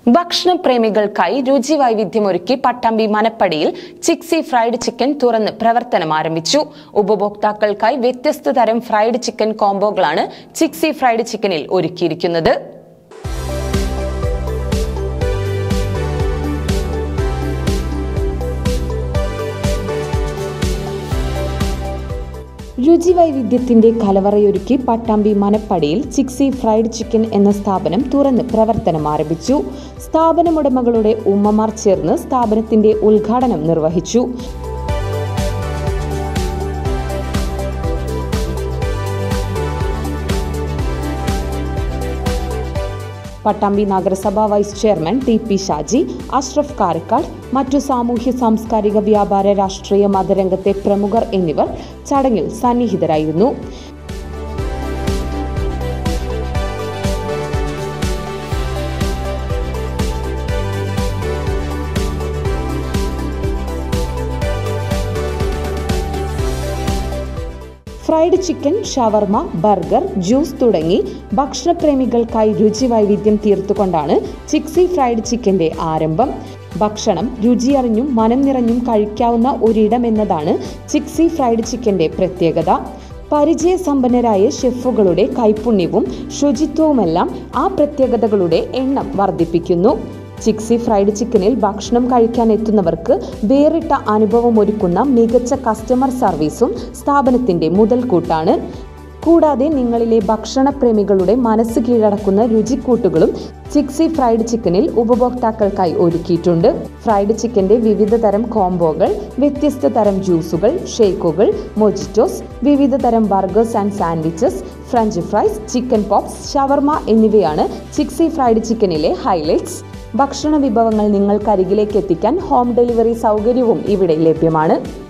ഭക്ഷണപ്രേമികൾക്കായി രുചി വൈവിധ്യമൊരുക്കി പട്ടാമ്പി മനപ്പടിയിൽ ചിക്സി ഫ്രൈഡ് ചിക്കൻ തുറന്ന് പ്രവർത്തനം ആരംഭിച്ചു ഉപഭോക്താക്കൾക്കായി വ്യത്യസ്ത തരം ഫ്രൈഡ് ചിക്കൻ കോംബോകളാണ് ചിക്സി ഫ്രൈഡ് ചിക്കനിൽ ഒരുക്കിയിരിക്കുന്നത് രുചി വൈവിധ്യത്തിന്റെ കലവറയൊരുക്കി പട്ടാമ്പി മനപ്പടിയിൽ ചിക്സി ഫ്രൈഡ് ചിക്കൻ എന്ന സ്ഥാപനം തുറന്ന് പ്രവർത്തനം ആരംഭിച്ചു സ്ഥാപനമുടമകളുടെ ഉമ്മമാർ ചേർന്ന് സ്ഥാപനത്തിന്റെ ഉദ്ഘാടനം നിർവഹിച്ചു പട്ടാമ്പി നഗരസഭാ vice chairman T P Shaji Ashraf Karakkad മറ്റു സാമൂഹ്യ സാംസ്കാരിക വ്യാപാര രാഷ്ട്രീയ മതരംഗത്തെ പ്രമുഖർ എന്നിവർ ചടങ്ങിൽ സന്നിഹിതരായിരുന്നു fried chicken shawarma burger juice തുടങ്ങി ഭക്ഷണപ്രേമികൾക്കായി രുചി വൈവിധ്യം തീർത്തുകൊണ്ടാണ് ചിക്സി ഫ്രൈഡ് ചിക്കന്റെ ആരംഭം ഭക്ഷണം രുചിയറിഞ്ഞും മനം നിറഞ്ഞും കഴിക്കാവുന്ന ഒരിടം എന്നതാണ് ചിക്സി ഫ്രൈഡ് ചിക്കന്റെ പ്രത്യേകത പരിചയസമ്പന്നരായ ഷെഫുകളുടെ കൈപുണ്യവും ശുചിത്വവുമെല്ലാം ആ പ്രത്യേകതകളുടെ എണ്ണം വർദ്ധിപ്പിക്കുന്നു ചിക്സി ഫ്രൈഡ് ചിക്കനിൽ ഭക്ഷണം കഴിക്കാൻ എത്തുന്നവർക്ക് വേറിട്ട അനുഭവം ഒരുക്കുന്ന മികച്ച കസ്റ്റമർ സർവീസും സ്ഥാപനത്തിന്റെ മുതൽക്കൂട്ടാണ് കൂടാതെ നിങ്ങളിലെ ഭക്ഷണപ്രേമികളുടെ മനസ്സ് കീഴടക്കുന്ന രുചിക്കൂട്ടുകളും ചിക്സി ഫ്രൈഡ് ചിക്കനിൽ ഉപഭോക്താക്കൾക്കായി ഒരുക്കിയിട്ടുണ്ട് ഫ്രൈഡ് ചിക്കന്റെ വിവിധ തരം കോംബോകൾ വ്യത്യസ്ത തരം ജ്യൂസുകൾ ഷേക്കുകൾ മൊജിറ്റോസ് വിവിധ തരം burgers and sandwiches French fries chicken pops shawarma എന്നിവയാണ് ചിക്സി ഫ്രൈഡ് ചിക്കനിലെ ഹൈലൈറ്റ്സ് ഭക്ഷണ വിഭവങ്ങൾ നിങ്ങൾക്കരികിലേക്ക് എത്തിക്കാൻ ഹോം ഡെലിവറി സൗകര്യവും ഇവിടെ ലഭ്യമാണ്